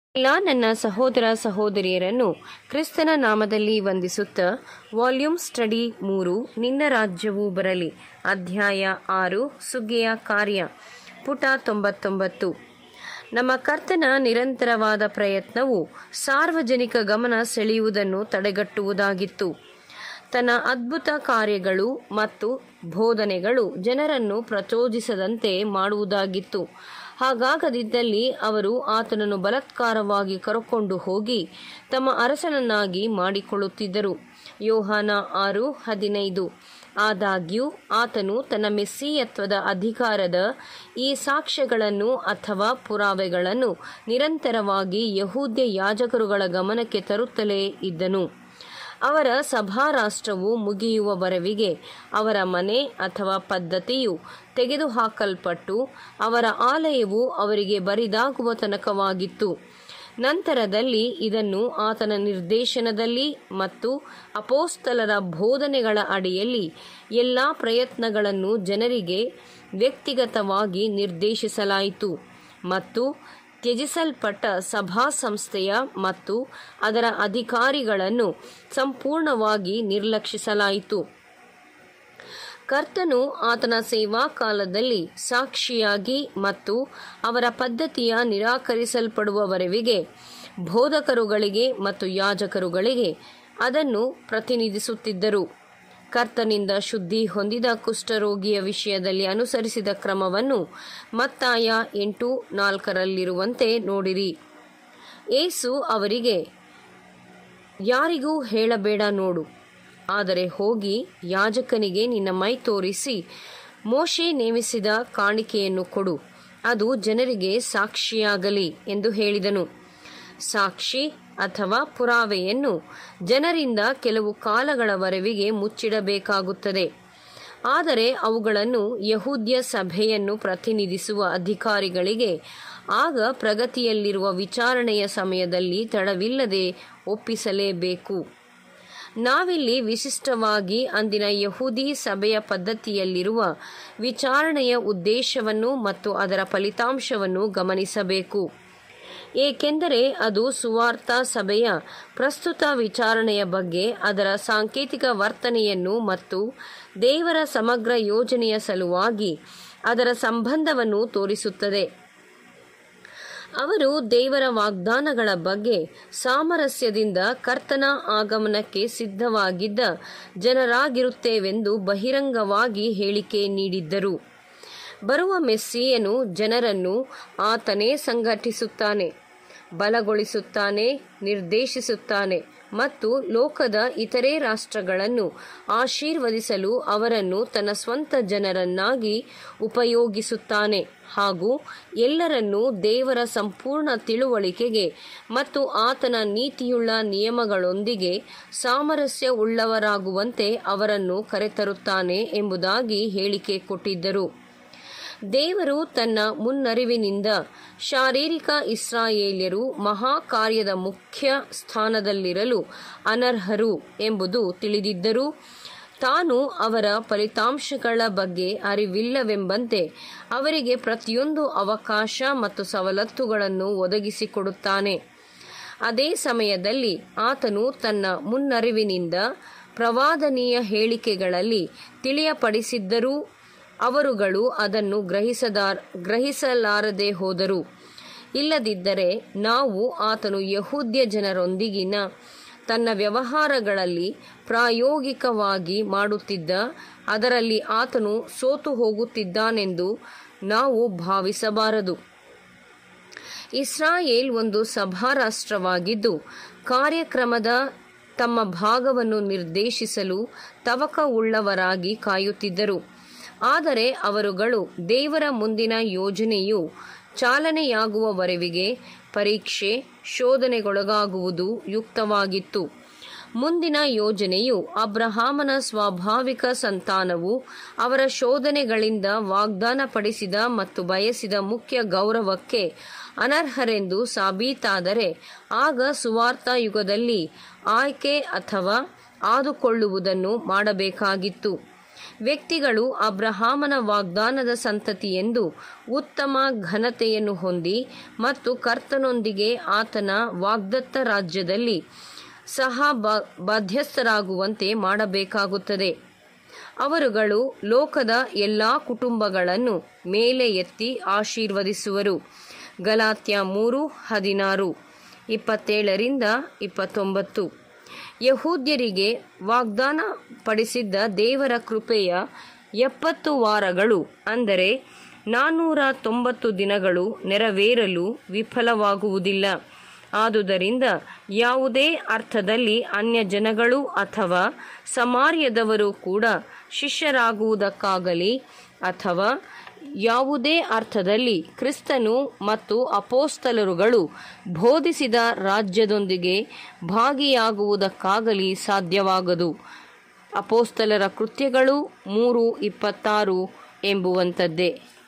ಎಲ್ಲ ನನ್ನ ಸಹೋದರ ಸಹೋದರಿಯರನ್ನು ಕ್ರಿಸ್ತನ ನಾಮದಲ್ಲಿ ವಂದಿಸುತ್ತಾ ವಾಲ್ಯೂಮ್ ಸ್ಟಡಿ ಮೂರು ನಿನ್ನ ರಾಜ್ಯವು ಬರಲಿ ಅಧ್ಯಾಯ ಆರು ಸುಗ್ಗಿಯ ಕಾರ್ಯ ಪುಟ ತೊಂಬತ್ತೊಂಬತ್ತು ನಮ್ಮ ಕರ್ತನ ನಿರಂತರವಾದ ಪ್ರಯತ್ನವು ಸಾರ್ವಜನಿಕ ಗಮನ ಸೆಳೆಯುವುದನ್ನು ತಡೆಗಟ್ಟುವುದಾಗಿತ್ತು ತನ್ನ ಅದ್ಭುತ ಕಾರ್ಯಗಳು ಮತ್ತು ಬೋಧನೆಗಳು ಜನರನ್ನು ಪ್ರಚೋದಿಸದಂತೆ ಮಾಡುವುದಾಗಿತ್ತು ಹಾಗಾಗದಿದ್ದಲ್ಲಿ ಅವರು ಆತನನ್ನು ಬಲಾತ್ಕಾರವಾಗಿ ಕರಕೊಂಡು ಹೋಗಿ ತಮ್ಮ ಅರಸನನ್ನಾಗಿ ಮಾಡಿಕೊಳ್ಳುತ್ತಿದ್ದರು ಯೋಹಾನ ಆರು ಹದಿನೈದು ಆದಾಗ್ಯೂ ಆತನು ತನ್ನ ಮೆಸ್ಸಿಯತ್ವದ ಅಧಿಕಾರದ ಈ ಸಾಕ್ಷ್ಯಗಳನ್ನು ಅಥವಾ ಪುರಾವೆಗಳನ್ನು ನಿರಂತರವಾಗಿ ಯಹೂದ್ಯ ಯಾಜಕರುಗಳ ಗಮನಕ್ಕೆ ತರುತ್ತಲೇ ಇದ್ದನು ಅವರ ಸಭಾರಾಷ್ಟ್ರವು ಮುಗಿಯುವವರೆವಿಗೆ ಅವರ ಮನೆ ಅಥವಾ ಪದ್ಧತಿಯು ತೆಗೆದುಹಾಕಲ್ಪಟ್ಟು ಅವರ ಆಲಯವು ಅವರಿಗೆ ಬರಿದಾಗುವ ತನಕವಾಗಿತ್ತು ನಂತರದಲ್ಲಿ ಇದನ್ನು ಆತನ ನಿರ್ದೇಶನದಲ್ಲಿ ಮತ್ತು ಅಪೋಸ್ತಲರ ಬೋಧನೆಗಳ ಅಡಿಯಲ್ಲಿ ಎಲ್ಲ ಪ್ರಯತ್ನಗಳನ್ನು ಜನರಿಗೆ ವ್ಯಕ್ತಿಗತವಾಗಿ ನಿರ್ದೇಶಿಸಲಾಯಿತು ಮತ್ತು ತ್ಯಜಿಸಲ್ಪಟ್ಟ ಸಭಾ ಸಂಸ್ಥೆಯ ಮತ್ತು ಅದರ ಅಧಿಕಾರಿಗಳನ್ನು ಸಂಪೂರ್ಣವಾಗಿ ನಿರ್ಲಕ್ಷಿಸಲಾಯಿತು ಕರ್ತನು ಆತನ ಸೇವಾ ಕಾಲದಲ್ಲಿ ಸಾಕ್ಷಿಯಾಗಿ ಮತ್ತು ಅವರ ಪದ್ಧತಿಯ ನಿರಾಕರಿಸಲ್ಪಡುವವರೆವಿಗೆ ಬೋಧಕರುಗಳಿಗೆ ಮತ್ತು ಯಾಜಕರುಗಳಿಗೆ ಅದನ್ನು ಪ್ರತಿನಿಧಿಸುತ್ತಿದ್ದರು ಕರ್ತನಿಂದ ಶುದ್ಧಿ ಹೊಂದಿದ ಕುಷ್ಠರೋಗಿಯ ವಿಷಯದಲ್ಲಿ ಅನುಸರಿಸಿದ ಕ್ರಮವನ್ನು ಮತ್ತಾಯ ಎಂಟು ನಾಲ್ಕರಲ್ಲಿರುವಂತೆ ನೋಡಿರಿ ಏಸು ಅವರಿಗೆ ಯಾರಿಗೂ ಹೇಳಬೇಡ ನೋಡು ಆದರೆ ಹೋಗಿ ಯಾಜಕನಿಗೆ ನಿನ್ನ ಮೈ ತೋರಿಸಿ ಮೋಶೆ ನೇಮಿಸಿದ ಕಾಣಿಕೆಯನ್ನು ಕೊಡು ಅದು ಜನರಿಗೆ ಸಾಕ್ಷಿಯಾಗಲಿ ಎಂದು ಹೇಳಿದನು ಸಾಕ್ಷಿ ಅಥವಾ ಪುರಾವೆಯನ್ನು ಜನರಿಂದ ಕೆಲವು ಕಾಲಗಳವರೆವಿಗೆ ಮುಚ್ಚಿಡಬೇಕಾಗುತ್ತದೆ ಆದರೆ ಅವುಗಳನ್ನು ಯಹೂದ್ಯ ಸಭೆಯನ್ನು ಪ್ರತಿನಿಧಿಸುವ ಅಧಿಕಾರಿಗಳಿಗೆ ಆಗ ಪ್ರಗತಿಯಲ್ಲಿರುವ ವಿಚಾರಣೆಯ ಸಮಯದಲ್ಲಿ ತಡವಿಲ್ಲದೆ ಒಪ್ಪಿಸಲೇಬೇಕು ನಾವಿಲ್ಲಿ ವಿಶಿಷ್ಟವಾಗಿ ಅಂದಿನ ಯಹೂದಿ ಸಭೆಯ ಪದ್ಧತಿಯಲ್ಲಿರುವ ವಿಚಾರಣೆಯ ಉದ್ದೇಶವನ್ನು ಮತ್ತು ಅದರ ಫಲಿತಾಂಶವನ್ನು ಗಮನಿಸಬೇಕು ಏಕೆಂದರೆ ಅದು ಸುವಾರ್ಥ ಸಭೆಯ ಪ್ರಸ್ತುತ ವಿಚಾರಣೆಯ ಬಗ್ಗೆ ಅದರ ಸಾಂಕೇತಿಕ ವರ್ತನೆಯನ್ನು ಮತ್ತು ದೇವರ ಸಮಗ್ರ ಯೋಜನೆಯ ಸಲುವಾಗಿ ಅದರ ಸಂಬಂಧವನ್ನು ತೋರಿಸುತ್ತದೆ ಅವರು ದೇವರ ವಾಗ್ದಾನಗಳ ಬಗ್ಗೆ ಸಾಮರಸ್ಯದಿಂದ ಕರ್ತನ ಆಗಮನಕ್ಕೆ ಸಿದ್ಧವಾಗಿದ್ದ ಜನರಾಗಿರುತ್ತೇವೆಂದು ಬಹಿರಂಗವಾಗಿ ಹೇಳಿಕೆ ನೀಡಿದ್ದರು ಬರುವ ಮೆಸ್ಸಿಯನು ಜನರನ್ನು ಆತನೇ ಸಂಘಟಿಸುತ್ತಾನೆ ಬಲಗೊಳಿಸುತ್ತಾನೆ ನಿರ್ದೇಶಿಸುತ್ತಾನೆ ಮತ್ತು ಲೋಕದ ಇತರೆ ರಾಷ್ಟ್ರಗಳನ್ನು ಆಶೀರ್ವದಿಸಲು ಅವರನ್ನು ತನ್ನ ಸ್ವಂತ ಜನರನ್ನಾಗಿ ಉಪಯೋಗಿಸುತ್ತಾನೆ ಹಾಗೂ ಎಲ್ಲರನ್ನೂ ದೇವರ ಸಂಪೂರ್ಣ ತಿಳುವಳಿಕೆಗೆ ಮತ್ತು ಆತನ ನೀತಿಯುಳ್ಳ ನಿಯಮಗಳೊಂದಿಗೆ ಸಾಮರಸ್ಯ ಉಳ್ಳವರಾಗುವಂತೆ ಅವರನ್ನು ಕರೆತರುತ್ತಾನೆ ಎಂಬುದಾಗಿ ಹೇಳಿಕೆ ಕೊಟ್ಟಿದ್ದರು ದೇವರು ತನ್ನ ಮುನ್ನರಿವಿನಿಂದ ಶಾರೀರಿಕ ಇಸ್ರಾಯೇಲ್ಯರು ಮಹಾಕಾರ್ಯದ ಮುಖ್ಯ ಸ್ಥಾನದಲ್ಲಿರಲು ಅನರ್ಹರು ಎಂಬುದು ತಿಳಿದಿದ್ದರೂ ತಾನು ಅವರ ಫಲಿತಾಂಶಗಳ ಬಗ್ಗೆ ಅರಿವಿಲ್ಲವೆಂಬಂತೆ ಅವರಿಗೆ ಪ್ರತಿಯೊಂದು ಅವಕಾಶ ಮತ್ತು ಸವಲತ್ತುಗಳನ್ನು ಒದಗಿಸಿಕೊಡುತ್ತಾನೆ ಅದೇ ಸಮಯದಲ್ಲಿ ಆತನು ತನ್ನ ಮುನ್ನರಿವಿನಿಂದ ಪ್ರವಾದನೀಯ ಹೇಳಿಕೆಗಳಲ್ಲಿ ತಿಳಿಯಪಡಿಸಿದ್ದರೂ ಅವರುಗಳು ಅದನ್ನು ಗ್ರಹಿಸದಾರ್ ಗ್ರಹಿಸಲಾರದೆ ಹೋದರು ಇಲ್ಲದಿದ್ದರೆ ನಾವು ಆತನು ಯಹೂದ್ಯ ಜನರೊಂದಿಗಿನ ತನ್ನ ವ್ಯವಹಾರಗಳಲ್ಲಿ ಪ್ರಾಯೋಗಿಕವಾಗಿ ಮಾಡುತ್ತಿದ್ದ ಅದರಲ್ಲಿ ಆತನು ಸೋತು ಹೋಗುತ್ತಿದ್ದಾನೆಂದು ನಾವು ಭಾವಿಸಬಾರದು ಇಸ್ರಾಯೇಲ್ ಒಂದು ಸಭಾರಾಷ್ಟ್ರವಾಗಿದ್ದು ಕಾರ್ಯಕ್ರಮದ ತಮ್ಮ ಭಾಗವನ್ನು ನಿರ್ದೇಶಿಸಲು ತವಕ ಉಳ್ಳವರಾಗಿ ಕಾಯುತ್ತಿದ್ದರು ಆದರೆ ಅವರುಗಳು ದೇವರ ಮುಂದಿನ ಯೋಜನೆಯು ಚಾಲನೆಯಾಗುವವರೆವಿಗೆ ಪರೀಕ್ಷೆ ಶೋಧನೆಗೊಳಗಾಗುವುದು ಯುಕ್ತವಾಗಿತ್ತು ಮುಂದಿನ ಯೋಜನೆಯು ಅಬ್ರಹಾಮನ ಸ್ವಾಭಾವಿಕ ಸಂತಾನವು ಅವರ ಶೋಧನೆಗಳಿಂದ ವಾಗ್ದಾನ ಪಡಿಸಿದ ಮತ್ತು ಬಯಸಿದ ಮುಖ್ಯ ಗೌರವಕ್ಕೆ ಅನರ್ಹರೆಂದು ಸಾಬೀತಾದರೆ ಆಗ ಸುವಾರ್ಥ ಯುಗದಲ್ಲಿ ಆಯ್ಕೆ ಅಥವಾ ಆದುಕೊಳ್ಳುವುದನ್ನು ಮಾಡಬೇಕಾಗಿತ್ತು ವ್ಯಕ್ತಿಗಳು ಅಬ್ರಹಾಮನ ವಾಗ್ದಾನದ ಸಂತತಿ ಎಂದು ಉತ್ತಮ ಘನತೆಯನ್ನು ಹೊಂದಿ ಮತ್ತು ಕರ್ತನೊಂದಿಗೆ ಆತನ ವಾಗ್ದತ್ತ ರಾಜ್ಯದಲ್ಲಿ ಸಹ ಬ ಬಾಧ್ಯಸ್ಥರಾಗುವಂತೆ ಮಾಡಬೇಕಾಗುತ್ತದೆ ಅವರುಗಳು ಲೋಕದ ಎಲ್ಲ ಕುಟುಂಬಗಳನ್ನು ಮೇಲೆ ಎತ್ತಿ ಆಶೀರ್ವದಿಸುವರು ಗಲಾತ್ಯ ಮೂರು ಹದಿನಾರು ಇಪ್ಪತ್ತೇಳರಿಂದ ಇಪ್ಪತ್ತೊಂಬತ್ತು ಯಹೂದ್ಯರಿಗೆ ವಾಗ್ದಾನ ಪಡಿಸಿದ್ದ ದೇವರ ಕೃಪೆಯ ಎಪ್ಪತ್ತು ವಾರಗಳು ಅಂದರೆ ನಾನ್ನೂರ ತೊಂಬತ್ತು ದಿನಗಳು ನೆರವೇರಲು ವಿಫಲವಾಗುವುದಿಲ್ಲ ಆದುದರಿಂದ ಯಾವುದೇ ಅರ್ಥದಲ್ಲಿ ಅನ್ಯ ಜನಗಳು ಅಥವಾ ಸಮಾರ್ಯದವರು ಕೂಡ ಶಿಷ್ಯರಾಗುವುದಕ್ಕಾಗಲಿ ಅಥವಾ ಯಾವುದೇ ಅರ್ಥದಲ್ಲಿ ಕ್ರಿಸ್ತನು ಮತ್ತು ಅಪೋಸ್ತಲರುಗಳು ಬೋಧಿಸಿದ ರಾಜ್ಯದೊಂದಿಗೆ ಭಾಗಿಯಾಗುವುದಕ್ಕಾಗಲಿ ಸಾಧ್ಯವಾಗದು ಅಪೋಸ್ತಲರ ಕೃತ್ಯಗಳು ಮೂರು ಇಪ್ಪತ್ತಾರು ಎಂಬುವಂಥದ್ದೇ